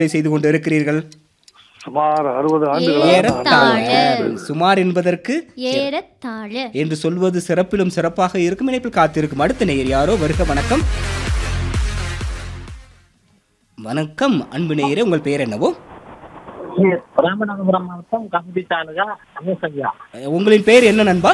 செய்து கொண்டு இருக்கிறீர்கள் சுமார் அறுபது ஆண்டுகளாக ஏறத்தாழ சுமார் என்பதற்கு ஏறத்தாழ என்று சொல்வது சிறப்பிலும் சிறப்பாக இருக்கும் இணைப்பில் காத்திருக்கும் அடுத்த நேயர் யாரோ வருக வணக்கம் வணக்கம் அன்பு நேயரே உங்கள் பெயர் என்னவோ ராமநாதபுரம் மாவட்டம் கமுதி தாலுகா ஏசையா உங்களின் பெயர் என்ன நண்பா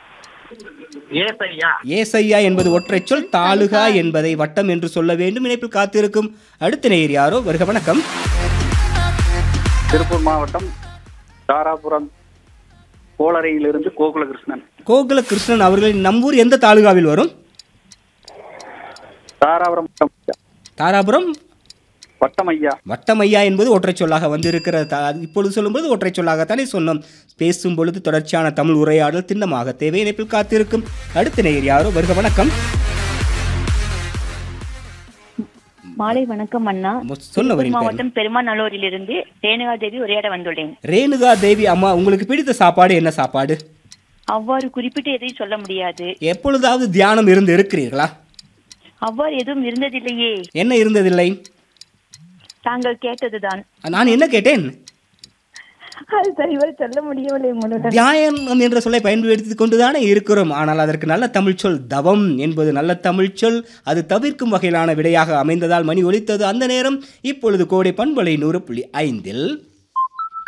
ஏசையா ஏசையா என்பது ஒற்றைச் சொல் தாலுகா என்பதை வட்டம் என்று சொல்ல வேண்டும் இணைப்பில் காத்திருக்கும் அடுத்த நேயர் யாரோ வருக வணக்கம் திருப்பூர் மாவட்டம் தாராபுரம் கோளரையிலிருந்து கோகுலகிருஷ்ணன் கோகுல கிருஷ்ணன் அவர்களின் நம்பூர் எந்த தாலுகாவில் வரும் தாராபுரம் வட்டம் ஐயா. தாராபுரம் வட்டம் ஐயா வட்டமையா என்பது ஒற்றைச் சொல்லாக வந்திருக்கிற த- இப்பொழுது சொல்லும்போது ஒற்றைச் சொல்லாகத்தானே சொன்னோம் பேசும் பொழுது தொடர்ச்சியான தமிழ் உரையாடல் திண்ணமாக தேவை இணைப்பில் காத்திருக்கும் அடுத்த நேயர் யாரோ வருக வணக்கம் மாலை வணக்கம் அண்ணா சொன்னவரின் பெயர் மாவட்டம் பெருமாநல்லூரிலிருந்து ரேணுகா தேவி உரையாட வந்துள்ளேன் ரேணுகா தேவி அம்மா உங்களுக்கு பிடித்த சாப்பாடு என்ன சாப்பாடு அவ்வாறு குறிப்பிட்டு எதையும் சொல்ல முடியாது எப்பொழுதாவது தியானம் இருந்து இருக்கிறீர்களா அவ்வாறு எதுவும் இருந்ததில்லையே என்ன இருந்ததில்லை தாங்கள் கேட்டதுதான் நான் என்ன கேட்டேன் அது சரிவர சொல்ல முடியவில்லை உங்களுடன் தியானம் என்ற சொல்லை பயன்படுத்திக் கொண்டுதானே இருக்கிறோம் ஆனால் அதற்கு நல்ல தமிழ் சொல் தவம் என்பது நல்ல தமிழ் சொல் அது தவிர்க்கும் வகையிலான விடையாக அமைந்ததால் மணி ஒலித்தது அந்த நேரம் இப்பொழுது கோடை பண்பலை நூறு புள்ளி ஐந்தில்